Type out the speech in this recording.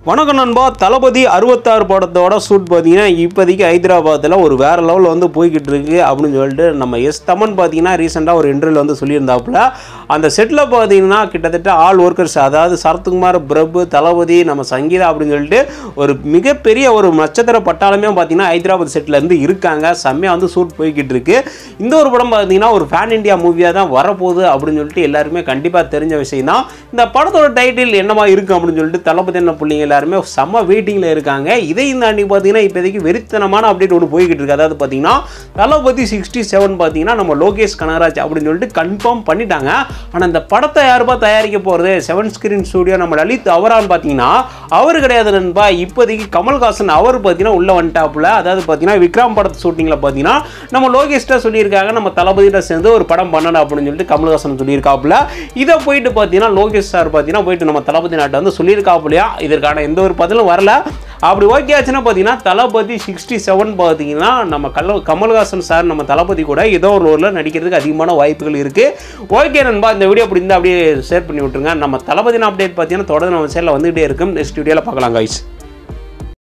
வணக்கம் நண்பா தளபதி அறுபத்தாறு படத்தோட ஷூட் பார்த்தீங்கன்னா இப்போதைக்கு ஹைதராபாத்தில் ஒரு வேற லெவலில் வந்து போய்கிட்டு இருக்கு அப்படின்னு சொல்லிட்டு நம்ம எஸ் தமன் பார்த்தீங்கன்னா ரீசெண்டாக ஒரு இன்டர்வியூல வந்து சொல்லியிருந்தாப்புல அந்த செட்டில் பார்த்தீங்கன்னா கிட்டத்தட்ட ஆல் ஒர்க்கர்ஸ் அதாவது சரத்குமார் பிரபு தளபதி நம்ம சங்கீதா அப்படின்னு சொல்லிட்டு ஒரு மிகப்பெரிய ஒரு நட்சத்திர பட்டாளமே பார்த்தீங்கன்னா ஹைதராபாத் செட்டில் இருந்து இருக்காங்க செம்மையாக வந்து ஷூட் போய்கிட்டு இருக்கு இந்த ஒரு படம் பார்த்தீங்கன்னா ஒரு ஃபேன் இந்தியா மூவியாக தான் வரப்போகுது அப்படின்னு சொல்லிட்டு எல்லாருமே கண்டிப்பாக தெரிஞ்ச விஷயம் தான் இந்த படத்தோட டைட்டில் என்னவா இருக்கும் அப்படின்னு சொல்லிட்டு தளபதி என்ன பிள்ளைங்க எல்லாருமே செம்ம வெயிட்டிங்கில் இருக்காங்க இதையும் தாண்டி பார்த்தீங்கன்னா இப்போதைக்கு வெறித்தனமான அப்டேட் ஒன்று போய்கிட்டு இருக்கு அதாவது பார்த்தீங்கன்னா தளபதி சிக்ஸ்டி செவன் பார்த்தீங்கன்னா நம்ம லோகேஷ் கனகராஜ் அப்படின்னு சொல்லிட்டு கன்ஃபார்ம் பண்ணிட்டாங்க ஆனால் இந்த படத்தை யாருப்பா தயாரிக்க போகிறது செவன் ஸ்கிரீன் ஸ்டூடியோ நம்ம லலித் அவரான்னு பார்த்தீங்கன்னா அவர் கிடையாது நண்பா இப்போதைக்கு கமல்ஹாசன் அவர் பார்த்தீங்கன்னா உள்ள வந்துட்டாப்புல அதாவது பார்த்தீங்கன்னா விக்ரம் படத்து ஷூட்டிங்கில் பார்த்தீங்கன்னா நம்ம லோகேஷ்ட சொல்லியிருக்காங்க நம்ம தளபதியிட்ட சேர்ந்து ஒரு படம் பண்ணணும் அப்படின்னு சொல்லிட்டு கமல்ஹாசன் சொல்லியிருக்காப்புல இதை போயிட்டு பார்த்தீங்கன்னா லோகேஷ் சார் பார்த்தீங்கன்னா போயிட்டு நம்ம தளபதி நாட்டை வந்து சொல்லியிருக்காப்புலையா இதற்கான எந்த ஒரு பதிலும் வரல அப்படி ஓகே ஆச்சுன்னா பார்த்தீங்கன்னா தளபதி சிக்ஸ்டி செவன் பார்த்தீங்கன்னா நம்ம கல கமல்ஹாசன் சார் நம்ம தளபதி கூட ஏதோ ஒரு ரோலில் நடிக்கிறதுக்கு அதிகமான வாய்ப்புகள் இருக்குது ஓகே நண்பா இந்த வீடியோ அப்படி இருந்தால் அப்படியே ஷேர் பண்ணி விட்டுருங்க நம்ம தளபதின அப்டேட் பார்த்தீங்கன்னா தொடர்ந்து நம்ம சேனலில் வந்துகிட்டே இருக்கும் நெக்ஸ்ட் வீடியோவில் பார்க்கலாம் guys